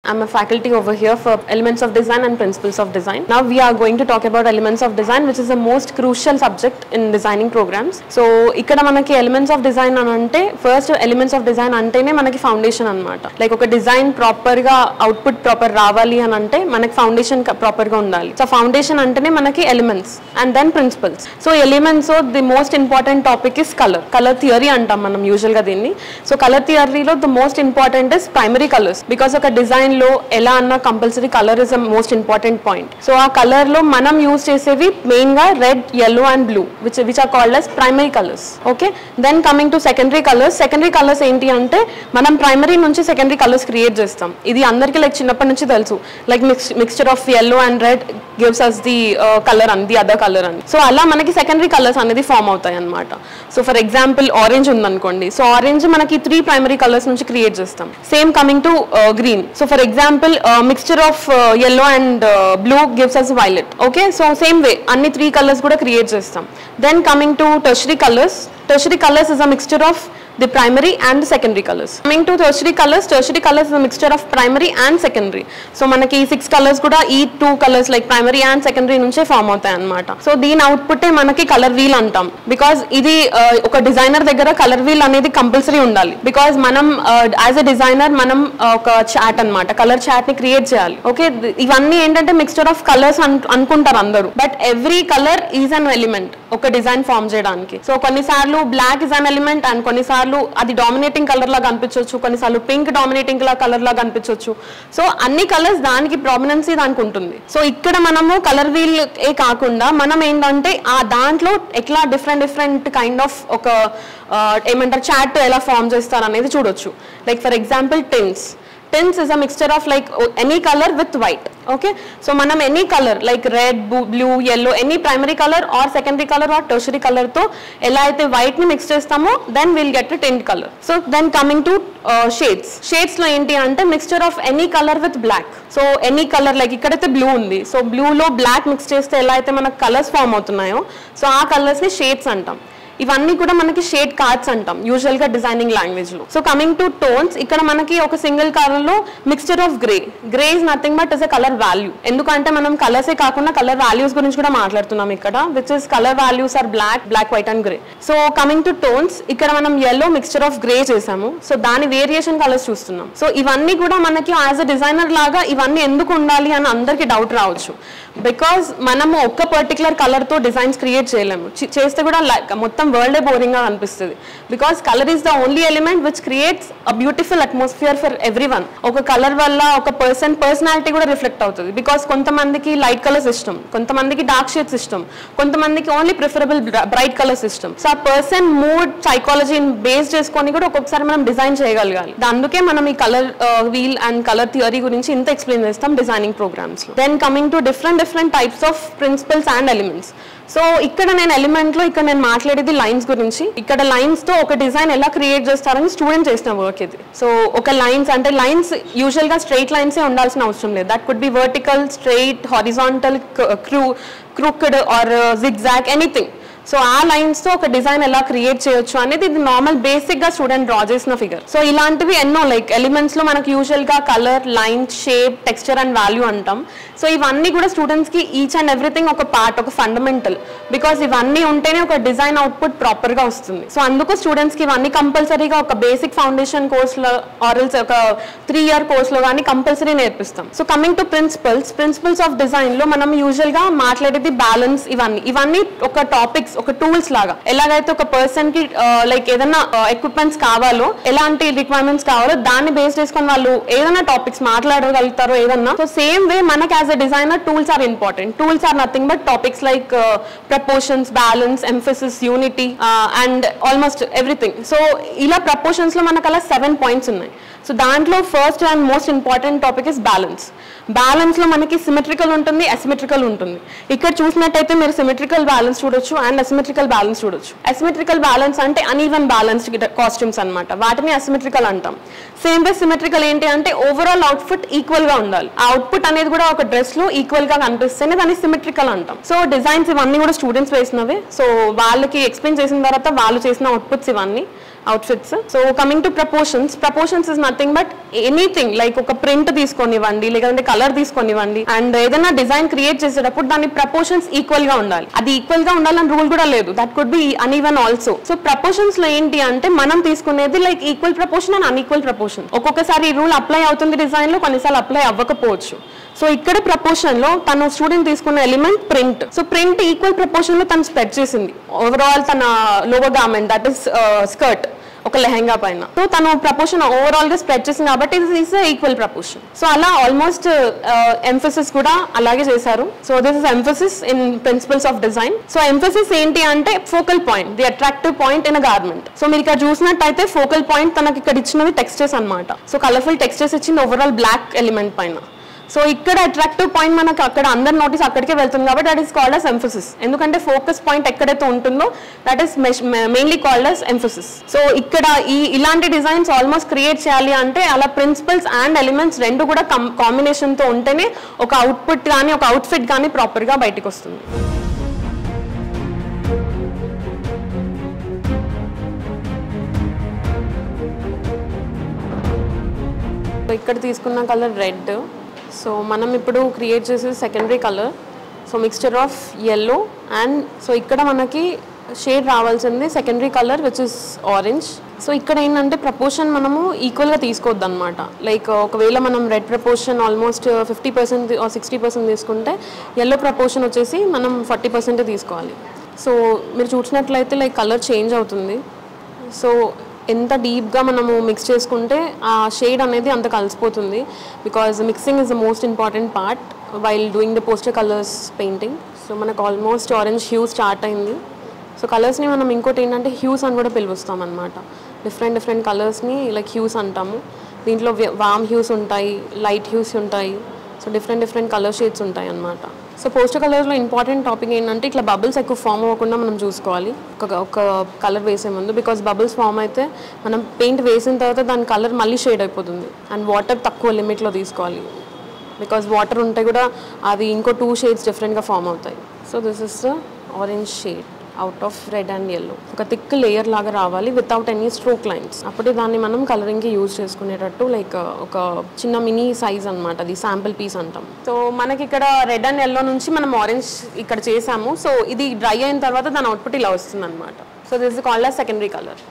I'm a faculty over here for elements of design and principles of design. Now we are going to talk about elements of design, which is the most crucial subject in designing programs. So ఇక్కడ మనకి elements of design అని అంటే first elements of design అంటేనే మనకి foundation అనమాట like ఒక design proper గా output proper రావాలి అని అంటే మనకి ఫౌండేషన్ ప్రాపర్ గా ఉండాలి సో ఫౌండేషన్ అంటేనే మనకి elements and then principles so elements the most important topic is colour colour theory అంటాం మనం యూజువల్ గా దీన్ని సో కలర్ థియరీలో the most important is primary colours because ఒక డిజైన్ లో ఎలా అన్న compulsory colour is the most important point so ఆ కలర్ లో మనం యూజ్ చేసేవి మెయిన్ గా red yellow and blue which which are called as primary colours okay then coming to secondary colours secondary colours ఏంటి అంటే మనం ప్రైమరీ నుంచి secondary colours create చేస్తాం ఇది అందరికీ లైక్ చిన్నప్పటి నుంచి తెలుసు like mix mixture of yellow and red gives us the colour అని ది అదర్ కలర్ అని సో అలా మనకి సెకండరీ కలర్స్ అనేది ఫామ్ అవుతాయి అనమాట సో ఫర్ ఎగ్జాంపుల్ ఆరెంజ్ ఉందనుకోండి సో ఆరెంజ్ మనకి త్రీ ప్రైమరీ కలర్స్ నుంచి క్రియేట్ చేస్తాం same coming to green so for example mixture of yellow and blue gives us violet okay so same way అన్ని three colours కూడా create చేస్తాం then coming to tertiary colours tertiary colours is a mixture of the primary and the secondary colors. Coming to tertiary colors, tertiary colors is a mixture of primary and secondary. So మనకి six colours కూడా ఈ two colours like primary and secondary నుంచే form అవుతాయి అనమాట so దీని output మనకి colour wheel అంటాం because ఇది uh, ఒక డిజైనర్ దగ్గర కలర్ వీల్ అనేది కంపల్సరీ ఉండాలి బికాస్ మనం యాజ్ అ డిజైనర్ మనం uh, ఒక చాట్ అన్నమాట కలర్ చాట్ ని క్రియేట్ చేయాలి ఓకే ఇవన్నీ ఏంటంటే మిక్స్చర్ ఆఫ్ కలర్స్ అనుకుంటారు అందరూ but every colour is an element ఒక డిజైన్ ఫామ్ చేయడానికి సో కొన్నిసార్లు black is an element and కొన్నిసార్లు అది డామినేటింగ్ కలర్ లాగా అనిపించవచ్చు కొన్నిసార్లు పింక్ డామినేటింగ్ కలర్ లాగా అనిపించవచ్చు సో అన్ని కలర్స్ దానికి ప్రామినెన్సీ దానికి ఉంటుంది సో ఇక్కడ మనము కలర్ వీల్ ఏ కాకుండా మనం ఏంటంటే ఆ దాంట్లో ఎట్లా డిఫరెంట్ డిఫరెంట్ కైండ్ ఆఫ్ ఒక ఆ, ఏమంటారు చాట్ ఎలా ఫామ్ చేస్తారు అనేది చూడొచ్చు like for example tints tints is a mixture of like any colour with white okay so మనం any colour like red blue yellow any primary colour or secondary colour or tertiary colour తో ఎలా అయితే white ని mix చేస్తామో then will get tint colour so then coming to shades shades లో ఏంటి అంటే mixture of any colour with black so any colour like ఇక్కడైతే blue ఉంది సో బ్లూలో బ్లాక్ మిక్స్ చేస్తే ఎలా అయితే మనకు కలర్స్ ఫామ్ అవుతున్నాయో సో ఆ కలర్స్ ని షేడ్స్ అంటాం ఇవన్నీ కూడా మనకి షేడ్ కార్డ్స్ అంటాం యూజువల్ గా డిజైనింగ్ లాంగ్వేజ్ లో సో కమింగ్ టు టోన్స్ ఇక్కడ మనకి ఒక సింగిల్ కలర్ లో mixture of grey grey is nothing but is a colour value ఎందుకంటే మనం కలర్సే కాకుండా కలర్ వాల్యూస్ గురించి కూడా మాట్లాడుతున్నాం ఇక్కడ which is colour values are black black white and grey so coming to tones ఇక్కడ మనం ఎల్లో మిక్స్చర్ ఆఫ్ గ్రే చేసాము సో దాని వేరియేషన్ కలర్స్ చూస్తున్నాం సో ఇవన్నీ కూడా మనకి యాజ్ అ డిజైనర్ లాగా ఇవన్నీ ఎందుకు ఉండాలి అని అందరికి డౌట్ రావచ్చు బికాస్ మనము ఒక్క పర్టికులర్ కలర్ తో డిజైన్స్ క్రియేట్ చేయలేము చి- చేస్తే కూడా like మొత్తం వరల్డే బోరింగ్ గా అనిపిస్తుంది because colour is the only element which creates a beautiful atmosphere for everyone ఒక కలర్ వల్ల ఒక పర్సన్ పర్సనాలిటీ కూడా రిఫ్లెక్ట్ అవుతుంది బికాస్ కొంతమందికి లైట్ కలర్స్ ఇష్టం కొంతమందికి డార్క్ షేడ్స్ ఇష్టం కొంతమందికి ఓన్లీ ప్రిఫరబుల్ బ్రైట్ కలర్స్ ఇష్టం సో ఆ పర్సన్ మూడ్ సైకాలజీ బేస్ చేసుకొని కూడా ఒక్కొక్కసారి మనం డిజైన్ చేయగలగాలి దా- అందుకే మనం ఈ colour wheel and colour theory గురించి ఇంత ఎక్స్ప్లెయిన్ చేస్తాం డిజైనింగ్ ప్రోగ్రామ్స్ లో then coming to different different types of principles and elements so ఇక్కడ నేను ఎలిమెంట్ లో ఇక్కడ నేను మాట్లాడేది లైన్స్ గురించి ఇక్కడ లైన్స్ తో ఒక డిజైన్ ఎలా క్రియేట్ చేస్తారని స్టూడెంట్ చేసిన వర్క్ ఇది సో ఒక లైన్స్ అంటే లైన్స్ యూజువల్ గా స్ట్రైట్ లైన్స్ ఉండాల్సిన అవసరం లేదు that could be vertical straight horizontal క్రూ crooked or zigzag anything so ఆ లైన్స్ తో ఒక డిజైన్ ఎలా క్రియేట్ చేయొచ్చు అనేది ఇది నార్మల్ బేసిక్ గా స్టూడెంట్ డ్రా చేసిన ఫిగర్ సో ఇలాంటివి ఎన్నో లైక్ ఎలిమెంట్స్ లో మనకు యూజువల్ గా colour line shape texture and value అంటాం సో ఇవన్నీ కూడా స్టూడెంట్స్ కి ఈచ్ అండ్ ఎవ్రీథింగ్ ఒక పార్ట్ ఒక ఫండమెంటల్ బికాస్ ఇవన్నీ ఉంటేనే ఒక డిజైన్ అవుట్పుట్ ప్రాపర్ గా వస్తుంది సో అందుకు స్టూడెంట్స్ కి ఇవన్నీ కంపల్సరీగా ఒక బేసిక్ ఫౌండేషన్ కోర్స్ లో ఆరల్స్ ఒక త్రీ ఇయర్ కోర్స్ లో కానీ కంపల్సరీ నేర్పిస్తాం so coming to principles principles of design లో మనం యూజువల్ గా మాట్లాడేది బ్యాలెన్స్ ఇవన్నీ ఇవన్నీ ఒక టాపిక్స్ ఒక టూల్స్ లాగా ఎలాగైతే ఒక పర్సన్ కి లైక్ ఏదైనా ఎక్విప్మెంట్స్ కావాలో ఎలాంటి రిక్వైర్మెంట్స్ కావాలో దాన్ని బేస్ చేసుకొని వాళ్ళు ఏదైనా టాపిక్స్ మాట్లాడగలుగుతారో ఏదన్నా సో సేమ్ వే మనకి as a designer tools are important tools are nothing but topics like proportions balance emphasis unity and almost everything so ఇలా ప్రపోర్షన్స్ లో మనకు అలా సెవెన్ పాయింట్స్ ఉన్నాయి సో దాంట్లో first and most important topic is balance balance లో మనకి symmetrical ఉంటుంది asymmetrical ఉంటుంది ఇక్కడ చూసినట్టయితే మీరు సిమెట్రికల్ బ్యాలెన్స్ చూడొచ్చు అండ్ అసిమెట్రికల్ బ్యాలెన్స్ చూడొచ్చు అసిమెట్రికల్ బ్యాలెన్స్ అంటే అన్ఈవెన్ బ్యాలెన్స్డ్ కాస్ట్యూమ్స్ అన్నమాట వాటిని అసిమెట్రికల్ అంటాం సేమ్ వే సిమెట్రికల్ ఏంటి అంటే ఓవరాల్ అవుట్పుట్ ఈక్వల్ గా ఉండాలి ఆ అవుట్పుట్ అనేది కూడా ఒక డ్రెస్ లో ఈక్వల్ గా కనిపిస్తేనే దాన్ని సిమెట్రికల్ అంటాం సో డిజైన్స్ ఇవన్నీ కూడా స్టూడెంట్స్ వేసినవే సో వాళ్ళకి ఎక్స్ప్లెయిన్ చేసిన తర్వాత వాళ్ళు చేసిన అవుట్పుట్స్ ఇవన్నీ outfits so coming to proportions proportions is nothing but anything like ఒక ప్రింట్ తీసుకొనివ్వండి లేదంటే కలర్ తీసుకొనివ్వండి అండ్ ఏదైనా డిజైన్ క్రియేట్ చేసేటప్పుడు దాని ప్రపోర్షన్స్ ఈక్వల్ గా ఉండాలి అది ఈక్వల్ గా ఉండాలని రూల్ కూడా లేదు that could be uneven also so proportions లో ఏంటి అంటే మనం తీసుకునేది like equal proportion and unequal proportion ఒక్కొక్కసారి ఈ రూల్ అప్లై అవుతుంది డిజైన్ లో కొన్నిసార్లు అప్లై అవ్వకపోవచ్చు సో ఇక్కడ ప్రపోర్షన్ లో తను స్టూడెంట్ తీసుకున్న element print so print equal proportion లో తను స్ప్రెడ్ చేసింది ఓవరాల్ తన lower garment that is skirt ఒక లెహంగా పైన సో తను ప్రపోర్షన్ ఓవరాల్ గా స్ప్రెడ్ చేసింది కాబట్టి ఇది ఈస్ ఈక్వల్ ప్రపోర్షన్ సో అలా ఆల్మోస్ట్ ఎంఫసిస్ కూడా అలాగే చేశారు so this is emphasis in principles of design so emphasis ఏంటి అంటే focal point the attractive point in a garment so మీరు ఇక్కడ చూసినట్టయితే ఫోకల్ పాయింట్ తనకి ఇక్కడ ఇచ్చినవి టెక్స్టర్స్ అన్నమాట సో కలర్ఫుల్ టెక్స్టర్స్ ఇచ్చింది ఓవరాల్ బ్లాక్ ఎలిమెంట్ పైన సో ఇక్కడ అట్రాక్టివ్ పాయింట్ మనకు అక్కడ అందరి నోటీస్ అక్కడికే వెళ్తుంది కాబట్టి that is called as emphasis ఎందుకంటే ఫోకస్ పాయింట్ ఎక్కడైతే ఉంటుందో that is mainly called as emphasis so ఇక్కడ ఈ ఇలాంటి డిజైన్స్ ఆల్మోస్ట్ క్రియేట్ చేయాలి అంటే అలా ప్రిన్సిపల్స్ అండ్ ఎలిమెంట్స్ రెండు కూడా కాంబినేషన్తో ఉంటేనే ఒక అవుట్పుట్ కానీ ఒక అవుట్ఫిట్ కానీ ప్రాపర్గా బయటకు వస్తుంది సో ఇక్కడ తీసుకున్న కలర్ రెడ్ సో మనం ఇప్పుడు క్రియేట్ చేసేది secondary colour so mixture of yellow and so ఇక్కడ మనకి షేడ్ రావాల్సింది secondary colour which is orange so ఇక్కడ ఏంటంటే ప్రపోర్షన్ మనము ఈక్వల్గా తీసుకోవద్దు అనమాట లైక్ ఒకవేళ మనం red proportion almost fifty percent sixty percent తీసుకుంటే ఎల్లో ప్రపోర్షన్ వచ్చేసి మనం ఫార్టీ పర్సెంటే తీసుకోవాలి సో మీరు చూసినట్లయితే లైక్ కలర్ చేంజ్ అవుతుంది సో ఎంత డీప్గా మనము మిక్స్ చేసుకుంటే ఆ షేడ్ అనేది అంత కలిసిపోతుంది because mixing is the most important part while doing the poster colours painting so మనకు ఆల్మోస్ట్ ఆరెంజ్ హ్యూ స్టార్ట్ అయింది సో కలర్స్ని మనం ఇంకోటి ఏంటంటే హ్యూస్ అని కూడా పిలుస్తాం అనమాట డిఫరెంట్ డిఫరెంట్ కలర్స్ని లైక్ హ్యూస్ అంటాము దీంట్లో వామ్ హ్యూస్ ఉంటాయి లైట్ హ్యూస్ ఉంటాయి so different different colour shades ఉంటాయి అన్నమాట సో పోస్టర్ కలర్స్లో ఇంపార్టెంట్ టాపిక్ ఏంటంటే ఇట్లా బబుల్స్ ఎక్కువ ఫామ్ అవ్వకుండా మనం చూసుకోవాలి ఒక ఒక కలర్ వేసే ముందు బికాస్ బబుల్స్ ఫామ్ అయితే మనం పెయింట్ వేసిన తర్వాత దాని కలర్ మళ్ళీ షేడ్ అయిపోతుంది అండ్ వాటర్ తక్కువ లిమిట్లో తీసుకోవాలి బికాస్ వాటర్ ఉంటే కూడా అది ఇంకో టూ షేడ్స్ డిఫరెంట్గా ఫామ్ అవుతాయి so this is the orange shade out of red and yellow ఒక థిక్ లేయర్ లాగా రావాలి వితౌట్ ఎనీ స్ట్రోక్ లైన్స్ అప్పుడే దాన్ని మనం కలరింగ్కి యూజ్ చేసుకునేటట్టు లైక్ ఒక చిన్న మినీ సైజ్ అనమాట అది శాంపిల్ పీస్ అంటాం సో మనకి ఇక్కడ రెడ్ అండ్ ఎల్లో నుంచి మనం ఆరెంజ్ ఇక్కడ చేసాము సో ఇది డ్రై అయిన తర్వాత దాని అవుట్పుట్ ఇలా వస్తుంది అనమాట so this is called secondary colour